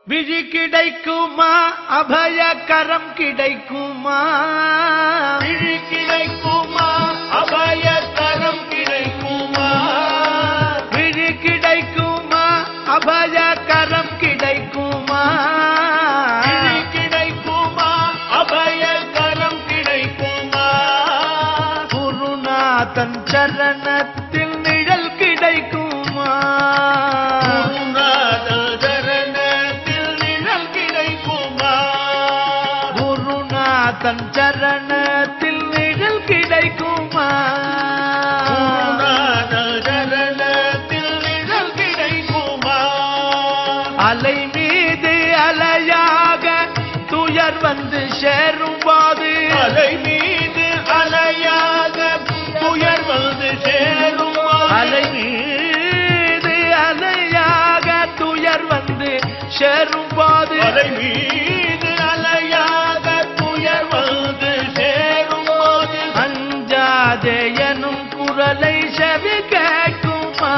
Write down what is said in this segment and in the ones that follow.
விழி கிடைக்குமா அபயகரம் கிடைக்குமா விழி கிடைக்குமா அபயக்கரம் கிடைக்குமா விழி கிடைக்குமா அபயகரம் கிடைக்குமா விழி கிடைக்குமா அபயக்கரம் கிடைக்குமா குருநாதன் சரணத்தில் நிழல் கிடைக்குமா குருநாதல் சரணத்தில் நிழல் கிடைக்குமா குருநாதன் சரணத்தில் நிழல் கிடைக்குமா குருநாதல் சரணத்தில் நிழல் கிடைக்குமா அலை மீது அலையாக துயர் வந்து சேரும் போது அலை மீது அலையாக துயர் வந்து சேரும் அலை மீது அலையாக துயர் வந்து சேரும் போது அலை மீது அலையாக துயர் வந்து சேரும் போது அஞ்சாதே எனும் குரலை செவி கேட்குமா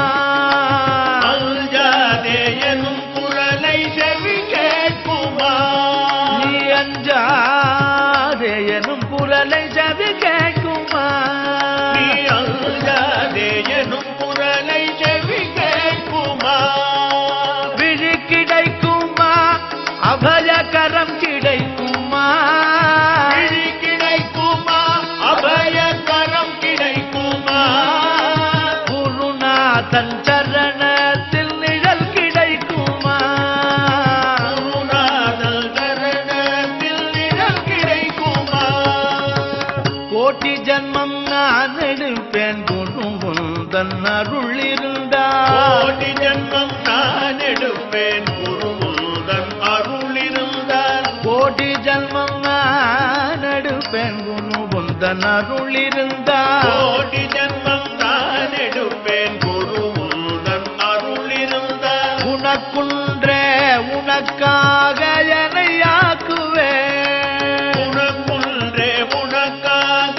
அஞ்சாதே எனும் குரலை செவி கேட்குமா நீ அஞ்சாதே எனும் குரலை செவி கேட்குமா நீ அஞ்சாதே எனும் குரலை செவி கேட்குமா விழி கிடைக்குமா அபயகரம் கிடைக்குமா விழி கிடைக்குமா அபயக்கரம் கிடைக்குமா குருநாதன் சரணத்தில் நிழல் கிடைக்குமா குருநாதல் சரணத்தில் நிழல் கிடைக்குமா கோட்டி ஜன்மம் நான் எடுப்பேன் குருந்தன் அருள் இருந்தால் கோடி ஜன்மம் நான் எடுப்பேன் குருமுதன் அருள் இருந்தால் கோடி ஜன்மம் நான் எடுப்பேன் குருந்தன் அருள் இருந்தால் கோடி ஜன்மம் நான் எடுப்பேன் குருமுதன் அருள் இருந்தால் உனக்குன்றே உனக்காக எனையாக்குவேன் உனக்குன்றே உனக்காக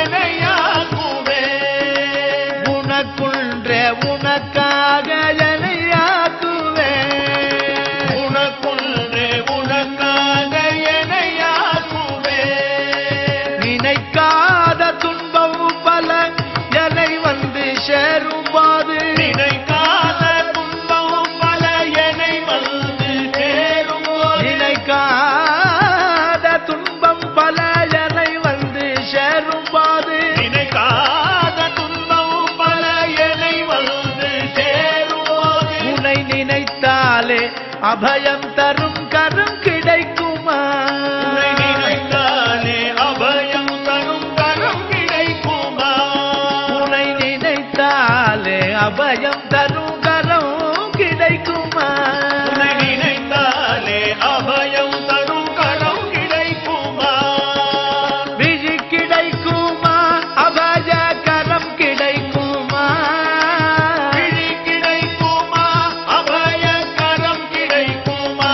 எனையாக்குவேன் உனக்குன்றே உனக்காக எனையாக்குவேன் உனக்குன்றே உனக்காக எனையாக்குவேன் நினைக்காத துன்பம் பல எனை வந்து சேரும் போது நினைக்காத துன்பம் பல என்னை வந்து சேரும் நினைக்காத துன்பம் பல எனை வந்து சேரும் போது நினைக்காத துன்பம் பல என்னை வந்து சேரும் உன்னை நினைத்தாலே அபயம் தரும் கரம் கிடைக்குமா உன்னை நினைத்தாலே அபயம் தரும் கரம் கிடைக்குமா உன்னை நினைத்தாலே அபயம் தரும் கரம் கிடைக்குமா உன்னை நினைத்தாலே அபயம் தரும் கரம் கிடைக்குமா விழி கிடைக்குமா அபய கரம் கிடைக்குமா விழி கிடைக்குமா அபய கரம் கிடைக்குமா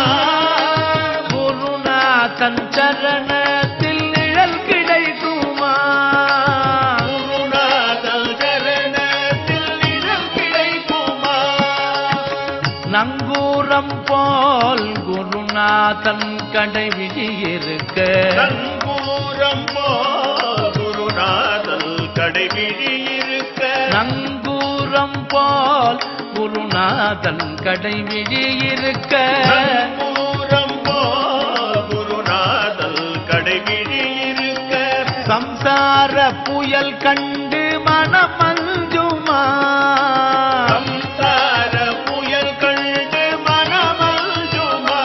குருநாதன் சரணத்தில் நிழல் கிடைக்குமா குருநாதல் சரணத்தில் நிழல் கிடைக்குமா நங்கூரம் போல் குருநாதன் கடை விழியிருக்க நங்கூரம் போல் குருநாதல் கடைவிழி இருக்க நங்கூரம் போல் குருநாதன் கடை விழியிருக்க நங்கூரம் போல் குருநாதல் கடைவிழி இருக்க சம்சார புயல் கண்டு மனம் மஞ்சுமா சம்சார புயல் கண்டு மனமல்ஜுமா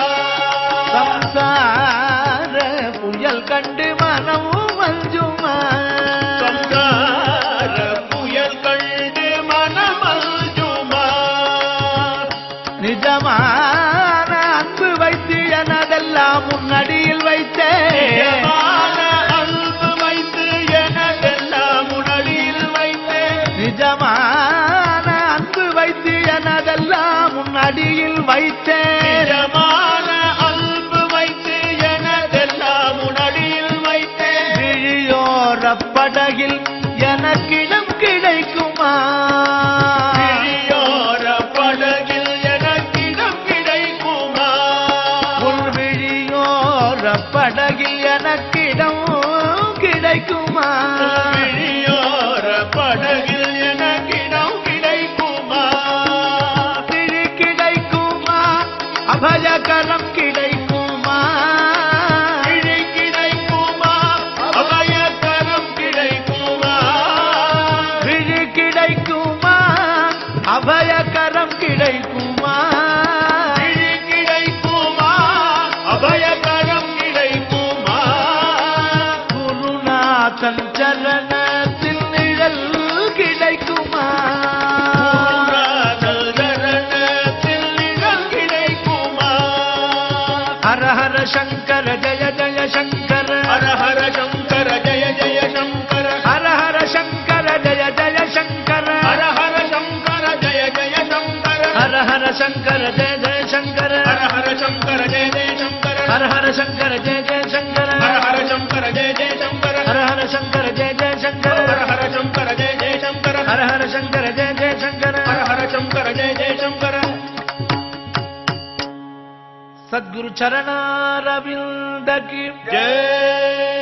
சம்சார புயல் கண்டு மனமும் மஞ்சுமா சம்சார புயல் கண்டு மனமல்ஜுமா நிஜமான அன்பு வைத்து எனதெல்லாம் முன்னடியில் வைத்தேன் நிஜமான அன்பு வைத்து எனதெல்லாம் உடலில் வைத்தேன் நிஜமான அன்பு வைத்து எனதெல்லாம் முன்னடியில் வைத்தேன் நிஜமான அன்பு வைத்து எனதெல்லாம் உடலில் வைத்தேன் விழியோர படகில் எனக்கிடம் கிடைக்குமா விழியோர படகில் எனக்கிடம் கிடைக்குமா அபயகரம் கிடைக்குமா விழி கிடைக்குமா அபயகரம் கிடைக்குமா குருநாதன் சரணத்தில் நிழல் கிடைக்குமா குருநாதர் சரணத்தில் நிழல் கிடைக்குமா ஹர ஹர சங்கர ஜய ஜய சங்கர ஹர ஹர சங்கர ஜய ஜய சங்கர ஹர ஹர சங்கர ஜய ஜய சங்கர ஹர ஹர சங்கர ஜய ஜய சங்கர ஹர ஹர சங்கர ஜய ஜய சங்கர ஹர ஹர சங்கர ஜய ஜய சங்கர ஹர ஹர சங்கர ஜய ஜய சங்கர ஹர ஹர சங்கர ஜய ஜய சங்கர ஹர ஹர சங்கர ஜய ஜய சங்கர ஹர ஹர சங்கர ஜய ஜய சங்கர ஹர ஹர சங்கர ஜய ஜய சங்கர ஹர ஹர சங்கர ஜய ஜய சங்கர சத்குரு சரணாரவிந்த கி ஜெய்